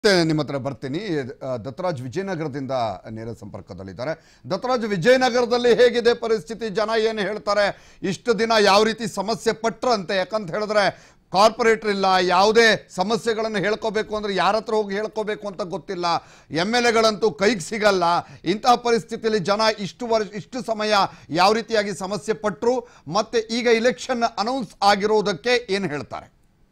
ಮತ್ತೆ ನಿಮ್ಮ ಹತ್ರ ಬರ್ತೀನಿ ಆ, ದತ್ತರಾಜ್ ವಿಜಯನಗರದಿಂದ ನೇರ ಸಂಪರ್ಕದಲ್ಲಿದ್ದಾರೆ ದತ್ತರಾಜ್ ವಿಜಯನಗರದಲ್ಲಿ ಹೇಗಿದೆ ಪರಿಸ್ಥಿತಿ ಜನ ಏನು ಹೇಳ್ತಾರೆ ಇಷ್ಟು ದಿನ ಯಾವ ರೀತಿ ಸಮಸ್ಯೆ ಪಟ್ರಂತೆ ಯಾಕಂತ ಹೇಳಿದ್ರೆ ಕಾರ್ಪೊರೇಟರ್ ಇಲ್ಲ ಯಾವುದೇ ಸಮಸ್ಯೆಗಳನ್ನು ಹೇಳ್ಕೋಬೇಕು ಅಂದ್ರೆ ಯಾರ ಹತ್ರ ಹೋಗಿ ಹೇಳ್ಕೋಬೇಕು ಅಂತ ಗೊತ್ತಿಲ್ಲ ಎಮ್ ಎಲ್ ಎಗಳಂತೂ ಕೈಗೆ ಸಿಗಲ್ಲ ಇಂತಹ ಪರಿಸ್ಥಿತಿಯಲ್ಲಿ ಜನ ಇಷ್ಟು ವರ್ಷ ಇಷ್ಟು ಸಮಯ ಯಾವ ರೀತಿಯಾಗಿ ಸಮಸ್ಯೆ ಪಟ್ಟರು ಮತ್ತೆ ಈಗ ಇಲೆಕ್ಷನ್ ಅನೌನ್ಸ್ ಆಗಿರೋದಕ್ಕೆ ಏನು ಹೇಳ್ತಾರೆ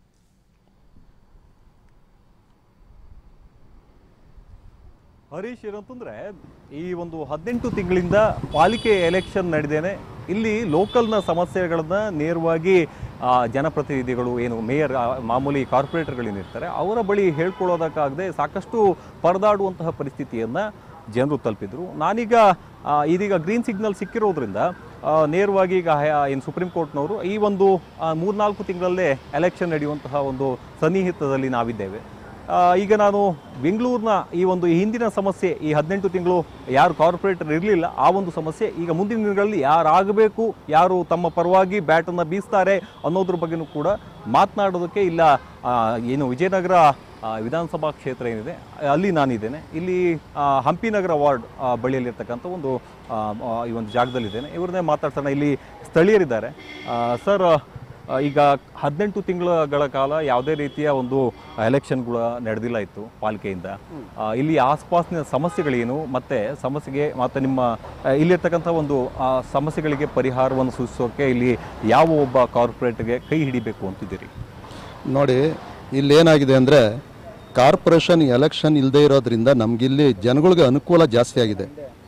ಹರೀಶ್ ಏನಂತಂದ್ರೆ ಈ ಒಂದು ಹದಿನೆಂಟು ತಿಂಗಳಿಂದ ಪಾಲಿಕೆ ಎಲೆಕ್ಷನ್ ನಡೆದೇನೆ ಇಲ್ಲಿ ಲೋಕಲ್ನ ಸಮಸ್ಯೆಗಳನ್ನ ನೇರವಾಗಿ ಆ, ಜನಪ್ರತಿನಿಧಿಗಳು ಏನು ಮೇಯರ್ ಆ, ಮಾಮೂಲಿ ಕಾರ್ಪೊರೇಟರ್ಗಳೇನಿರ್ತಾರೆ ಅವರ ಬಳಿ ಹೇಳ್ಕೊಳ್ಳೋದಕ್ಕಾಗದೆ ಸಾಕಷ್ಟು ಪರದಾಡುವಂತಹ ಪರಿಸ್ಥಿತಿಯನ್ನ ಜನರು ತಲುಪಿದ್ರು ನಾನೀಗ ಆ, ಇದೀಗ ಗ್ರೀನ್ ಸಿಗ್ನಲ್ ಸಿಕ್ಕಿರೋದ್ರಿಂದ ಆ, ನೇರವಾಗಿ ಈಗ ಹಯ- ಏನು ಸುಪ್ರೀಂ ಕೋರ್ಟ್ನವರು ಈ ಒಂದು ಆ, ಮೂರ್ನಾಲ್ಕು ತಿಂಗಳಲ್ಲೇ ಎಲೆಕ್ಷನ್ ನಡೆಯುವಂತಹ ಒಂದು ಸನ್ನಿಹಿತದಲ್ಲಿ ನಾವಿದ್ದೇವೆ ಆ, ಈಗ ನಾನು ಬೆಂಗಳೂರಿನ ಈ ಒಂದು ಹಿಂದಿನ ಸಮಸ್ಯೆ ಈ ಹದಿನೆಂಟು ತಿಂಗಳು ಯಾರು ಕಾರ್ಪೊರೇಟರ್ ಇರಲಿಲ್ಲ ಆ ಒಂದು ಸಮಸ್ಯೆ ಈಗ ಮುಂದಿನ ದಿನಗಳಲ್ಲಿ ಯಾರಾಗಬೇಕು ಯಾರು ತಮ್ಮ ಪರವಾಗಿ ಬ್ಯಾಟನ್ನು ಬೀಸ್ತಾರೆ ಅನ್ನೋದ್ರ ಬಗ್ಗೆನೂ ಕೂಡ ಮಾತನಾಡೋದಕ್ಕೆ ಇಲ್ಲ ಆ, ಏನು ವಿಜಯನಗರ ಆ, ವಿಧಾನಸಭಾ ಕ್ಷೇತ್ರ ಏನಿದೆ ಅಲ್ಲಿ ನಾನಿದ್ದೇನೆ ಇಲ್ಲಿ ಆ, ಹಂಪಿ ನಗರ ವಾರ್ಡ್ ಆ, ಬಳಿಯಲ್ಲಿರ್ತಕ್ಕಂಥ ಒಂದು ಆ, ಆ, ಈ ಒಂದು ಜಾಗದಲ್ಲಿದ್ದೇನೆ ಇವ್ರನ್ನೇ ಮಾತಾಡ್ಸೋಣ ಇಲ್ಲಿ ಸ್ಥಳೀಯರಿದ್ದಾರೆ ಆ, ಸರ್ ಆ, ಈಗ ಹದಿನೆಂಟು ತಿಂಗಳ ಕಾಲ ಯಾವುದೇ ರೀತಿಯ ಒಂದು ಎಲೆಕ್ಷನ್ಗಳು ನಡೆದಿಲ್ಲ ಇತ್ತು ಪಾಲಿಕೆಯಿಂದ ಆ, ಇಲ್ಲಿ ಆಸ್ಪಾಸಿನ ಸಮಸ್ಯೆಗಳೇನು ಮತ್ತೆ ಸಮಸ್ಯೆಗೆ ಮತ್ತೆ ನಿಮ್ಮ ಆ, ಇಲ್ಲಿರ್ತಕ್ಕಂಥ ಒಂದು ಆ, ಸಮಸ್ಯೆಗಳಿಗೆ ಪರಿಹಾರವನ್ನು ಸೂಚಿಸೋಕೆ ಇಲ್ಲಿ ಯಾವ ಒಬ್ಬ ಕಾರ್ಪೊರೇಟ್ಗೆ ಕೈ ಹಿಡಿಬೇಕು ಅಂತಿದ್ದೀರಿ ನೋಡಿ ಇಲ್ಲೇನಾಗಿದೆ ಅಂದರೆ ಕಾರ್ಪೊರೇಷನ್ ಎಲೆಕ್ಷನ್ ಇಲ್ಲದೆ ಇರೋದ್ರಿಂದ ನಮಗಿಲ್ಲಿ ಜನಗಳಿಗೆ ಅನುಕೂಲ ಜಾಸ್ತಿ ಆಗಿದೆ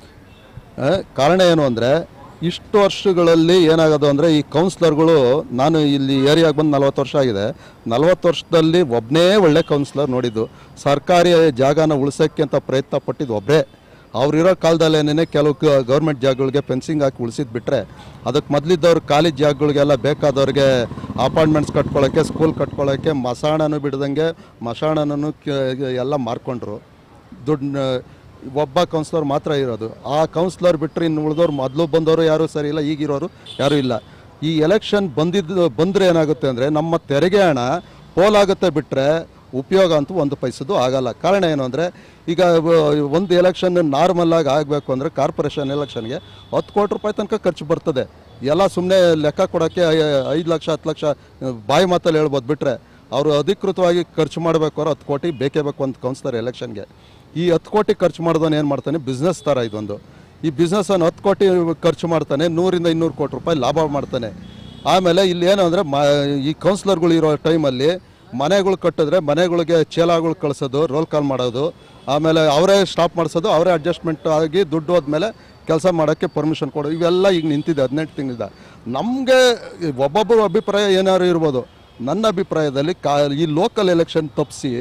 ಆ, ಕಾರಣ ಏನು ಅಂದರೆ ಇಷ್ಟು ವರ್ಷಗಳಲ್ಲಿ ಏನಾಗೋದು ಅಂದರೆ ಈ ಕೌನ್ಸ್ಲರ್ಗಳು ನಾನು ಇಲ್ಲಿ ಏರಿಯಾಗೆ ಬಂದು ನಲ್ವತ್ತು ವರ್ಷ ಆಗಿದೆ ನಲ್ವತ್ತು ವರ್ಷದಲ್ಲಿ ಒಬ್ಬನೇ ಒಳ್ಳೆ ಕೌನ್ಸ್ಲರ್ ನೋಡಿದ್ದು ಸರ್ಕಾರಿ ಜಾಗನ ಉಳಿಸೋಕ್ಕೆ ಅಂತ ಪ್ರಯತ್ನ ಪಟ್ಟಿದ್ದು ಒಬ್ಬರೇ ಅವ್ರಿರೋ ಕಾಲದಲ್ಲೇನೇ ಕೆಲವು ಗೌರ್ಮೆಂಟ್ ಜಾಗಗಳಿಗೆ ಫೆನ್ಸಿಂಗ್ ಹಾಕಿ ಉಳಿಸಿದ್ ಬಿಟ್ರೆ ಅದಕ್ಕೆ ಮೊದಲಿದ್ದವ್ರು ಖಾಲಿ ಜಾಗಗಳಿಗೆಲ್ಲ ಬೇಕಾದವ್ರಿಗೆ ಅಪಾರ್ಟ್ಮೆಂಟ್ಸ್ ಕಟ್ಕೊಳ್ಳೋಕ್ಕೆ ಸ್ಕೂಲ್ ಕಟ್ಕೊಳ್ಳೋಕ್ಕೆ ಮಸಾಣನೂ ಬಿಡ್ದಂಗೆ ಮಸಾಣನೂ ಎಲ್ಲ ಮಾರ್ಕೊಂಡ್ರು ದುಡ್ಡು ಒಬ್ಬ ಕೌನ್ಸ್ಲರ್ ಮಾತ್ರ ಇರೋದು ಆ ಕೌನ್ಸ್ಲರ್ ಬಿಟ್ಟರೆ ಇನ್ನು ಉಳಿದವ್ರು ಮೊದಲು ಬಂದವರು ಯಾರೂ ಸರಿ ಇಲ್ಲ ಈಗಿರೋರು ಯಾರೂ ಇಲ್ಲ ಈ ಎಲೆಕ್ಷನ್ ಬಂದಿದ್ದು ಬಂದರೆ ಏನಾಗುತ್ತೆ ಅಂದರೆ ನಮ್ಮ ತೆರಿಗೆ ಹಣ ಪೋಲಾಗುತ್ತೆ ಬಿಟ್ಟರೆ ಉಪಯೋಗ ಅಂತೂ ಒಂದು ಪೈಸದ್ದು ಆಗಲ್ಲ ಕಾರಣ ಏನು ಅಂದರೆ ಈಗ ವ- ಒಂದು ಎಲೆಕ್ಷನ್ ನಾರ್ಮಲ್ ಆಗಿ ಆಗಬೇಕು ಅಂದರೆ ಕಾರ್ಪೊರೇಷನ್ ಎಲೆಕ್ಷನ್ಗೆ ಹತ್ತು ಕೋಟಿ ರೂಪಾಯಿ ತನಕ ಖರ್ಚು ಬರ್ತದೆ ಎಲ್ಲ ಸುಮ್ಮನೆ ಲೆಕ್ಕ ಕೊಡೋಕ್ಕೆ ಐದು ಲಕ್ಷ ಹತ್ತು ಲಕ್ಷ ಬಾಯಿ ಮಾತಲ್ಲಿ ಹೇಳ್ಬೋದು ಬಿಟ್ಟರೆ ಅವರು ಅಧಿಕೃತವಾಗಿ ಖರ್ಚು ಮಾಡಬೇಕು ಅವ್ರು ಹತ್ತು ಕೋಟಿ ಬೇಕೇ ಬೇಕು ಅಂತ ಕೌನ್ಸ್ಲರ್ ಎಲೆಕ್ಷನ್ಗೆ ಈ ಹತ್ತು ಕೋಟಿ ಖರ್ಚು ಮಾಡಿದವನು ಏನು ಮಾಡ್ತಾನೆ ಬಿಸ್ನೆಸ್ ಥರ ಇದೊಂದು ಈ ಬಿಸ್ನೆಸ್ಸನ್ನು ಹತ್ತು ಕೋಟಿ ಖರ್ಚು ಮಾಡ್ತಾನೆ ನೂರಿಂದ ಇನ್ನೂರು ಕೋಟಿ ರೂಪಾಯಿ ಲಾಭ ಮಾಡ್ತಾನೆ ಆಮೇಲೆ ಇಲ್ಲಿ ಏನು ಅಂದರೆ ಮ ಈ ಕೌನ್ಸ್ಲರ್ಗಳು ಇರೋ ಟೈಮಲ್ಲಿ ಮನೆಗಳು ಕಟ್ಟಿದ್ರೆ ಮನೆಗಳಿಗೆ ಚೇಲಾಗಳು ಕಳಿಸೋದು ರೋಲ್ ಕಾಲ್ ಮಾಡೋದು ಆಮೇಲೆ ಅವರೇ ಸ್ಟಾಪ್ ಮಾಡಿಸೋದು ಅವರೇ ಅಡ್ಜಸ್ಟ್ಮೆಂಟ್ ಆಗಿ ದುಡ್ಡು ಹೋದ್ಮೇಲೆ ಕೆಲಸ ಮಾಡೋಕ್ಕೆ ಪರ್ಮಿಷನ್ ಕೊಡೋದು ಇವೆಲ್ಲ ಈಗ ನಿಂತಿದೆ ಹದಿನೆಂಟು ತಿಂಗಳಿಂದ ನಮಗೆ ಒಬ್ಬೊಬ್ಬರ ಅಭಿಪ್ರಾಯ ಏನಾದ್ರು ಇರ್ಬೋದು ನನ್ನ ಅಭಿಪ್ರಾಯದಲ್ಲಿ ಕಾ ಈ ಲೋಕಲ್ ಎಲೆಕ್ಷನ್ ತಪ್ಪಿಸಿ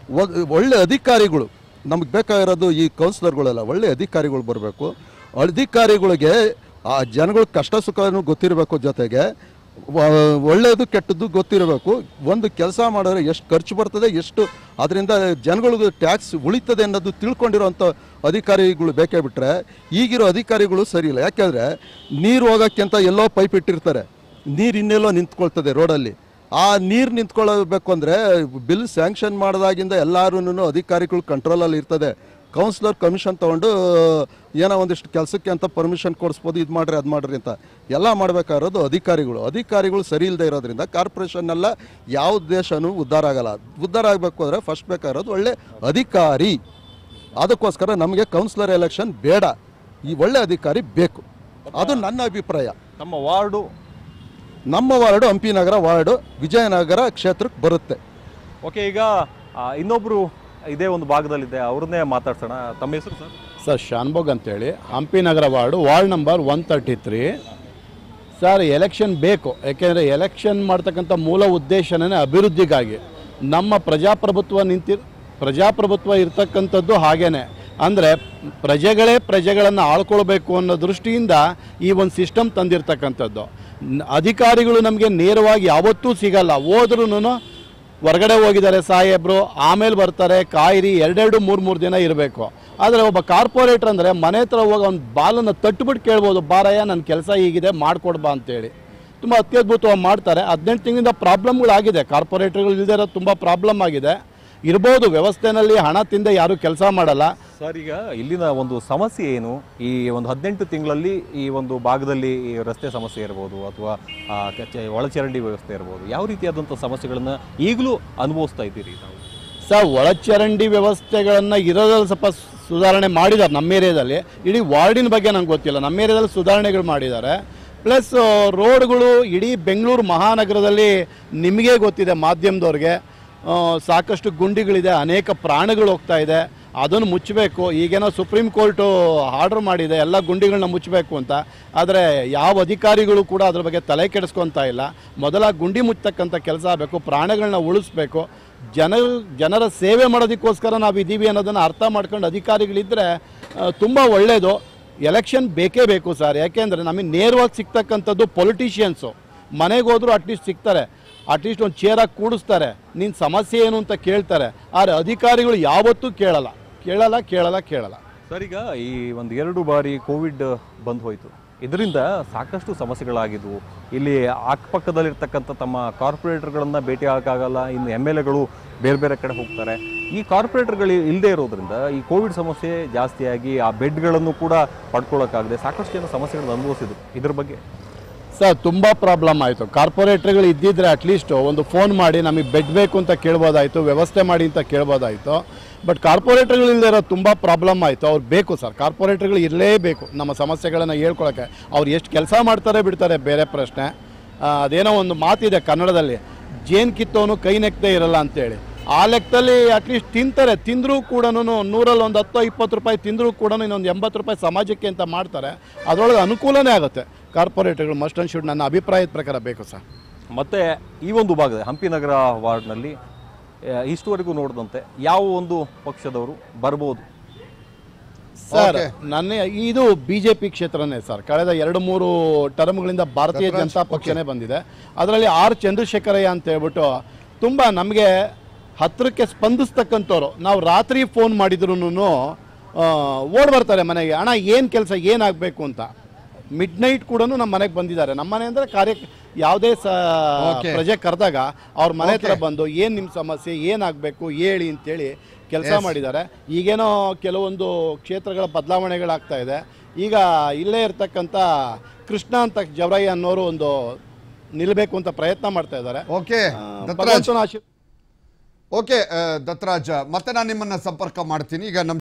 ಒಳ್ಳೆ ಅಧಿಕಾರಿಗಳು ನಮಗೆ ಬೇಕಾಗಿರೋದು ಈ ಕೌನ್ಸಿಲರ್ಗಳೆಲ್ಲ ಒಳ್ಳೆ ಅಧಿಕಾರಿಗಳು ಬರಬೇಕು ಅಧಿಕಾರಿಗಳಿಗೆ ಆ ಜನಗಳ ಕಷ್ಟ ಸುಖನೂ ಗೊತ್ತಿರಬೇಕು ಜೊತೆಗೆ ವ- ಒಳ್ಳೆಯದು ಕೆಟ್ಟದ್ದು ಗೊತ್ತಿರಬೇಕು ಒಂದು ಕೆಲಸ ಮಾಡಿದ್ರೆ ಎಷ್ಟು ಖರ್ಚು ಬರ್ತದೆ ಎಷ್ಟು ಅದರಿಂದ ಜನಗಳಿಗೆ ಟ್ಯಾಕ್ಸ್ ಉಳಿತದೆ ಅನ್ನೋದು ತಿಳ್ಕೊಂಡಿರೋಂಥ ಅಧಿಕಾರಿಗಳು ಬೇಕೇ ಬಿಟ್ಟರೆ ಈಗಿರೋ ಅಧಿಕಾರಿಗಳು ಸರಿ ಇಲ್ಲ ಯಾಕೆಂದರೆ ನೀರು ಹೋಗೋಕ್ಕೆ ಅಂತ ಎಲ್ಲೋ ಪೈಪ್ ಇಟ್ಟಿರ್ತಾರೆ ನೀರು ಇನ್ನೆಲ್ಲೋ ನಿಂತ್ಕೊಳ್ತದೆ ರೋಡಲ್ಲಿ ಆ ನೀರು ನಿಂತ್ಕೊಳ್ಳಬೇಕು ಅಂದರೆ ಬಿಲ್ ಸ್ಯಾಂಕ್ಷನ್ ಮಾಡಿದಾಗಿಂದ ಎಲ್ಲರೂ ಅಧಿಕಾರಿಗಳು ಕಂಟ್ರೋಲಲ್ಲಿ ಇರ್ತದೆ ಕೌನ್ಸಿಲರ್ ಕಮಿಷನ್ ತೊಗೊಂಡು ಏನೋ ಒಂದಿಷ್ಟು ಕೆಲಸಕ್ಕೆ ಅಂತ ಪರ್ಮಿಷನ್ ಕೊಡಿಸ್ಬೋದು ಇದು ಮಾಡ್ರಿ ಅದು ಮಾಡ್ರಿ ಅಂತ ಎಲ್ಲ ಮಾಡಬೇಕಾಗಿರೋದು ಅಧಿಕಾರಿಗಳು ಅಧಿಕಾರಿಗಳು ಸರಿ ಇಲ್ಲದೆ ಇರೋದ್ರಿಂದ ಕಾರ್ಪೊರೇಷನ್ನೆಲ್ಲ ಯಾವ ದೇಶನೂ ಉದ್ಧಾರ ಆಗಲ್ಲ ಉದ್ಧಾರ ಆಗಬೇಕು ಅಂದರೆ ಫಸ್ಟ್ ಬೇಕಾಗಿರೋದು ಒಳ್ಳೆ ಅಧಿಕಾರಿ ಅದಕ್ಕೋಸ್ಕರ ನಮಗೆ ಕೌನ್ಸಿಲರ್ ಎಲೆಕ್ಷನ್ ಬೇಡ ಈ ಒಳ್ಳೆ ಅಧಿಕಾರಿ ಬೇಕು ಅದು ನನ್ನ ಅಭಿಪ್ರಾಯ ನಮ್ಮ ವಾರ್ಡು ನಮ್ಮ ವಾರ್ಡು ಹಂಪಿ ನಗರ ವಾರ್ಡು ವಿಜಯನಗರ ಕ್ಷೇತ್ರಕ್ಕೆ ಬರುತ್ತೆ ಓಕೆ ಈಗ ಆ, ಇನ್ನೊಬ್ರು ಇದೇ ಒಂದು ಭಾಗದಲ್ಲಿದೆ ಅವ್ರನ್ನೇ ಮಾತಾಡ್ಸೋಣ ತಮ್ಮ ಹೆಸರು ಸರ್ ಸರ್ ಶಾನ್ಭೋಗ್ ಅಂತೇಳಿ Hampi Nagar ward ward number one thirty three sir election ಬೇಕು ಯಾಕೆಂದರೆ ಎಲೆಕ್ಷನ್ ಮಾಡ್ತಕ್ಕಂಥ ಮೂಲ ಉದ್ದೇಶನೇ ಅಭಿವೃದ್ಧಿಗಾಗಿ ನಮ್ಮ ಪ್ರಜಾಪ್ರಭುತ್ವ ನಿಂತಿ ಪ್ರಜಾಪ್ರಭುತ್ವ ಇರ್ತಕ್ಕಂಥದ್ದು ಹಾಗೇನೆ ಅಂದರೆ ಪ್ರಜೆಗಳೇ ಪ್ರಜೆಗಳನ್ನು ಆಳ್ಕೊಳ್ಬೇಕು ಅನ್ನೋ ದೃಷ್ಟಿಯಿಂದ ಈ ಒಂದು ಸಿಸ್ಟಮ್ ತಂದಿರ್ತಕ್ಕಂಥದ್ದು ನ- ಅಧಿಕಾರಿಗಳು ನಮಗೆ ನೇರವಾಗಿ ಯಾವತ್ತೂ ಸಿಗಲ್ಲ ಹೋದ್ರೂ ಹೊರಗಡೆ ಹೋಗಿದ್ದಾರೆ ಸಾಹೇಬ್ರು ಆಮೇಲೆ ಬರ್ತಾರೆ ಕಾಯಿರಿ ಎರಡೆರಡು ಮೂರು ಮೂರು ದಿನ ಇರಬೇಕು ಆದರೆ ಒಬ್ಬ ಕಾರ್ಪೊರೇಟರ್ ಅಂದರೆ ಮನೆ ಹತ್ರ ಹೋಗಿ ಅವ್ನ ಬಾಲನ್ನು ತಟ್ಟುಬಿಟ್ಟು ಕೇಳ್ಬೋದು ಬಾರಯ್ಯ ನನ್ನ ಕೆಲಸ ಹೀಗಿದೆ ಮಾಡಿಕೊಡ್ಬಾ ಅಂತೇಳಿ ತುಂಬ ಅತ್ಯದ್ಭುತವಾಗಿ ಮಾಡ್ತಾರೆ ಹದಿನೆಂಟು ತಿಂಗಳಿಂದ ಪ್ರಾಬ್ಲಮ್ಗಳಾಗಿದೆ ಕಾರ್ಪೊರೇಟರ್ಗಳು ಇಲ್ಲದೆ ಇರೋದು ತುಂಬ ಪ್ರಾಬ್ಲಮ್ ಆಗಿದೆ ಇರ್ಬೋದು ವ್ಯವಸ್ಥೆನಲ್ಲಿ ಹಣ ತಿಂದ ಯಾರೂ ಕೆಲಸ ಮಾಡಲ್ಲ ಸರ್ ಈಗ ಇಲ್ಲಿನ ಒಂದು ಸಮಸ್ಯೆ ಏನು ಈ ಒಂದು ಹದಿನೆಂಟು ತಿಂಗಳಲ್ಲಿ ಈ ಒಂದು ಭಾಗದಲ್ಲಿ ಈ ರಸ್ತೆ ಸಮಸ್ಯೆ ಇರ್ಬೋದು ಅಥವಾ ಆ, ಕಚ- ಒಳಚರಂಡಿ ವ್ಯವಸ್ಥೆ ಇರ್ಬೋದು ಯಾವ ರೀತಿಯಾದಂಥ ಸಮಸ್ಯೆಗಳನ್ನ ಈಗಲೂ ಅನುಭವಿಸ್ತಾ ಇದ್ದೀರಿ ನಾವು ಸರ್ ಒಳಚರಂಡಿ ವ್ಯವಸ್ಥೆಗಳನ್ನು ಇರೋದ್ರಲ್ಲಿ ಸ್ವಲ್ಪ ಸುಧಾರಣೆ ಮಾಡಿದ್ದಾರೆ ನಮ್ಮ ಏರಿಯಾದಲ್ಲಿ ಇಡೀ ವಾರ್ಡಿನ ಬಗ್ಗೆ ನಂಗೆ ಗೊತ್ತಿಲ್ಲ ನಮ್ಮ ಏರಿಯಾದಲ್ಲಿ ಸುಧಾರಣೆಗಳು ಮಾಡಿದ್ದಾರೆ ಪ್ಲಸ್ ರೋಡ್ಗಳು ಇಡೀ ಬೆಂಗಳೂರು ಮಹಾನಗರದಲ್ಲಿ ನಿಮಗೆ ಗೊತ್ತಿದೆ ಮಾಧ್ಯಮದವ್ರಿಗೆ ಆ, ಸಾಕಷ್ಟು ಗುಂಡಿಗಳಿದೆ ಅನೇಕ ಪ್ರಾಣಗಳು ಹೋಗ್ತಾ ಇದೆ ಅದನ್ನು ಮುಚ್ಚಬೇಕು ಈಗೇನೋ ಸುಪ್ರೀಂ ಕೋರ್ಟು ಆರ್ಡರ್ ಮಾಡಿದೆ ಎಲ್ಲ ಗುಂಡಿಗಳನ್ನ ಮುಚ್ಚಬೇಕು ಅಂತ ಆದರೆ ಯಾವ ಅಧಿಕಾರಿಗಳು ಕೂಡ ಅದ್ರ ಬಗ್ಗೆ ತಲೆ ಕೆಡಿಸ್ಕೊತಾ ಇಲ್ಲ ಮೊದಲ ಗುಂಡಿ ಮುಚ್ಚತಕ್ಕಂಥ ಕೆಲಸ ಆಗಬೇಕು ಪ್ರಾಣಗಳನ್ನ ಉಳಿಸ್ಬೇಕು ಜನ ಜನರ ಸೇವೆ ಮಾಡೋದಕ್ಕೋಸ್ಕರ ನಾವು ಇದ್ದೀವಿ ಅನ್ನೋದನ್ನು ಅರ್ಥ ಮಾಡ್ಕೊಂಡು ಅಧಿಕಾರಿಗಳಿದ್ದರೆ ತುಂಬ ಒಳ್ಳೆಯದು ಎಲೆಕ್ಷನ್ ಬೇಕೇ ಬೇಕು ಸರ್ ಯಾಕೆಂದರೆ ನಮಗೆ ನೇರವಾಗಿ ಸಿಗ್ತಕ್ಕಂಥದ್ದು ಪೊಲಿಟಿಷಿಯನ್ಸು ಮನೆಗೆ ಹೋದ್ರು ಅಟ್ಲೀಸ್ಟ್ ಸಿಗ್ತಾರೆ ಅಟ್ಲೀಸ್ಟ್ ಒಂದು ಚೇರಾಗಿ ಕೂಡಿಸ್ತಾರೆ ನಿನ್ನ ಸಮಸ್ಯೆ ಏನು ಅಂತ ಕೇಳ್ತಾರೆ ಆದರೆ ಅಧಿಕಾರಿಗಳು ಯಾವತ್ತೂ ಕೇಳಲ್ಲ ಕೇಳಲ್ಲ ಕೇಳಲ್ಲ ಕೇಳಲ್ಲ ಸರ್ ಈಗ ಈ ಒಂದು ಎರಡು ಬಾರಿ ಕೋವಿಡ್ ಬಂದು ಹೋಯಿತು ಇದರಿಂದ ಸಾಕಷ್ಟು ಸಮಸ್ಯೆಗಳಾಗಿದ್ವು ಇಲ್ಲಿ ಅಕ್ಕಪಕ್ಕದಲ್ಲಿರ್ತಕ್ಕಂಥ ತಮ್ಮ ಕಾರ್ಪೊರೇಟರ್ಗಳನ್ನು ಭೇಟಿ ಆಗಕ್ಕಾಗಲ್ಲ ಇನ್ನು ಎಮ್ ಎಲ್ ಎಗಳು ಬೇರೆ ಬೇರೆ ಕಡೆ ಹೋಗ್ತಾರೆ ಈ ಕಾರ್ಪೊರೇಟರ್ಗಳು ಇಲ್ಲದೆ ಇರೋದ್ರಿಂದ ಈ ಕೋವಿಡ್ ಸಮಸ್ಯೆ ಜಾಸ್ತಿಯಾಗಿ ಆ ಬೆಡ್ಗಳನ್ನು ಕೂಡ ಪಡ್ಕೊಳ್ಳೋಕ್ಕಾಗದೆ ಸಾಕಷ್ಟು ಜನ ಸಮಸ್ಯೆಗಳನ್ನು ಅನುಭವಿಸಿದ್ರು ಇದ್ರ ಬಗ್ಗೆ ಸರ್ ತುಂಬ ಪ್ರಾಬ್ಲಮ್ ಆಯಿತು ಕಾರ್ಪೊರೇಟ್ರುಗಳು ಇದ್ದಿದ್ರೆ ಅಟ್ಲೀಸ್ಟ್ ಒಂದು ಫೋನ್ ಮಾಡಿ ನಮಗೆ ಬೆಡ್ ಬೇಕು ಅಂತ ಕೇಳ್ಬೋದಾಯಿತು ವ್ಯವಸ್ಥೆ ಮಾಡಿ ಅಂತ ಕೇಳ್ಬೋದಾಯಿತು ಬಟ್ ಕಾರ್ಪೊರೇಟ್ರುಗಳು ಇಲ್ಲದೆ ಇರೋ ತುಂಬ ಪ್ರಾಬ್ಲಮ್ ಆಯಿತು ಅವ್ರು ಬೇಕು ಸರ್ ಕಾರ್ಪೊರೇಟ್ರುಗಳು ಇರಲೇಬೇಕು ನಮ್ಮ ಸಮಸ್ಯೆಗಳನ್ನು ಹೇಳ್ಕೊಳಕ್ಕೆ ಅವ್ರು ಎಷ್ಟು ಕೆಲಸ ಮಾಡ್ತಾರೆ ಬಿಡ್ತಾರೆ ಬೇರೆ ಪ್ರಶ್ನೆ ಆ, ಅದೇನೋ ಒಂದು ಮಾತಿದೆ ಕನ್ನಡದಲ್ಲಿ ಜೇನು ಕಿತ್ತೋನು ಕೈ ನೆಕ್ದೇ ಇರಲ್ಲ ಅಂತೇಳಿ ಆ ಲೆಕ್ಕದಲ್ಲಿ ಅಟ್ಲೀಸ್ಟ್ ತಿಂತಾರೆ ತಿಂದರೂ ಕೂಡ ನೂರಲ್ಲಿ ಒಂದು ಹತ್ತು ಇಪ್ಪತ್ತು ರೂಪಾಯಿ ತಿಂದರೂ ಕೂಡ ಇನ್ನೊಂದು ಎಂಬತ್ತು ರೂಪಾಯಿ ಸಮಾಜಕ್ಕೆ ಅಂತ ಮಾಡ್ತಾರೆ ಅದರೊಳಗೆ ಅನುಕೂಲನೇ ಆಗುತ್ತೆ ಕಾರ್ಪೊರೇಟ್ಗಳು ಮಸ್ಟ್ ಆ್ಯಂಡ್ ಶುಡ್ ನನ್ನ ಅಭಿಪ್ರಾಯದ ಪ್ರಕಾರ ಬೇಕು ಸರ್ ಮತ್ತೆ ಈ ಒಂದು ಭಾಗದ ಹಂಪಿ ನಗರ ವಾರ್ಡ್ನಲ್ಲಿ ಆ, ಇಷ್ಟುವರೆಗೂ ನೋಡಿದಂತೆ ಯಾವ ಒಂದು ಪಕ್ಷದವರು ಬರ್ಬೋದು ಸರ್ ನನ್ನ ಇದು ಬಿ ಜೆ ಪಿ ಕ್ಷೇತ್ರನೇ ಸರ್ ಕಳೆದ ಎರಡು ಮೂರು ಟರ್ಮ್ಗಳಿಂದ ಭಾರತೀಯ ಜನತಾ ಪಕ್ಷನೇ ಬಂದಿದೆ ಅದರಲ್ಲಿ ಆರ್ ಚಂದ್ರಶೇಖರಯ್ಯ ಅಂತ ಹೇಳ್ಬಿಟ್ಟು ತುಂಬ ನಮಗೆ ಹತ್ತಿರಕ್ಕೆ ಸ್ಪಂದಿಸ್ತಕ್ಕಂಥವ್ರು ನಾವು ರಾತ್ರಿ ಫೋನ್ ಮಾಡಿದ್ರು ಓಡ್ ಬರ್ತಾರೆ ಮನೆಗೆ ಅಣ್ಣ ಏನು ಕೆಲಸ ಏನಾಗಬೇಕು ಅಂತ ಮಿಡ್ ನೈಟ್ ಕೂಡ ನಮ್ಮ ಮನೆಗೆ ಬಂದಿದ್ದಾರೆ ನಮ್ಮ ಮನೆ ಅಂದರೆ ಕಾರ್ಯ ಯಾವುದೇ ಸ Okay. ಪ್ರಜೆ ಕರೆದಾಗ ಅವ್ರ ಮನೆ ಹತ್ರ Okay. ಬಂದು ಏನು ನಿಮ್ಮ ಸಮಸ್ಯೆ ಏನಾಗಬೇಕು ಹೇಳಿ ಅಂತೇಳಿ ಕೆಲಸ ಮಾಡಿದ್ದಾರೆ ಈಗೇನೋ ಕೆಲವೊಂದು ಕ್ಷೇತ್ರಗಳ ಬದಲಾವಣೆಗಳಾಗ್ತಾ ಇದೆ ಈಗ ಇಲ್ಲೇ ಇರ್ತಕ್ಕಂಥ ಕೃಷ್ಣ ಅಂತ ಜವರಯ್ಯ ಅನ್ನೋರು ಒಂದು ನಿಲ್ಲಬೇಕು ಅಂತ ಪ್ರಯತ್ನ ಮಾಡ್ತಾ ಇದ್ದಾರೆ ಓಕೆ ಆ, ದತ್ತರಾಜ್ ಭಗವಂತನ ಆಶೀರ್ವಾದ ಓಕೆ ಆ, ದತ್ತರಾಜ್ ಮತ್ತೆ ನಾನು ನಿಮ್ಮನ್ನ ಸಂಪರ್ಕ ಮಾಡ್ತೀನಿ ಈಗ ನಮ್ಮ